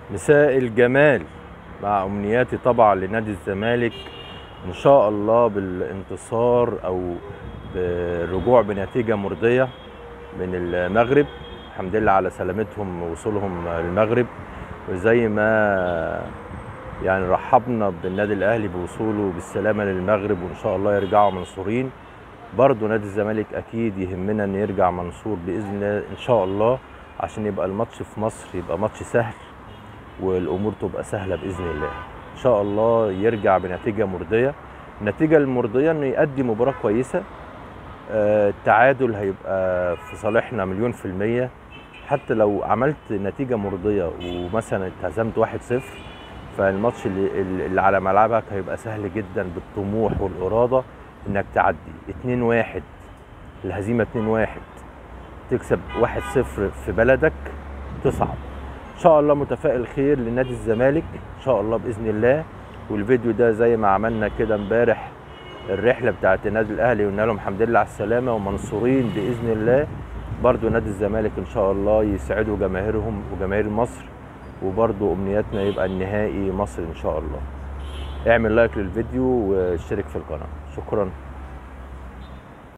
مساء الجمال مع امنياتي طبعا لنادي الزمالك ان شاء الله بالانتصار او بالرجوع بنتيجه مرضيه من المغرب الحمد لله على سلامتهم ووصولهم المغرب وزي ما يعني رحبنا بالنادي الاهلي بوصوله بالسلامه للمغرب وان شاء الله يرجعوا منصورين برضه نادي الزمالك اكيد يهمنا ان يرجع منصور باذن الله ان شاء الله عشان يبقى الماتش في مصر يبقى ماتش سهل والامور تبقى سهله باذن الله ان شاء الله يرجع بنتيجه مرضيه النتيجه المرضيه انه يؤدي مباراه كويسه آه، التعادل هيبقى في صالحنا مليون في الميه حتى لو عملت نتيجه مرضيه ومثلا اتهزمت 1-0 فالماتش اللي, اللي على ملعبك هيبقى سهل جدا بالطموح والاراده انك تعدي 2-1 الهزيمه 2-1 تكسب 1-0 في بلدك تصعد ان شاء الله متفائل خير لنادي الزمالك ان شاء الله باذن الله والفيديو ده زي ما عملنا كده امبارح الرحله بتاعت النادي الاهلي وقلنا لهم الحمد لله على السلامه ومنصورين باذن الله برضو نادي الزمالك ان شاء الله يسعدوا جماهيرهم وجماهير مصر وبرضو امنياتنا يبقى النهائي مصر ان شاء الله اعمل لايك للفيديو واشترك في القناه شكرا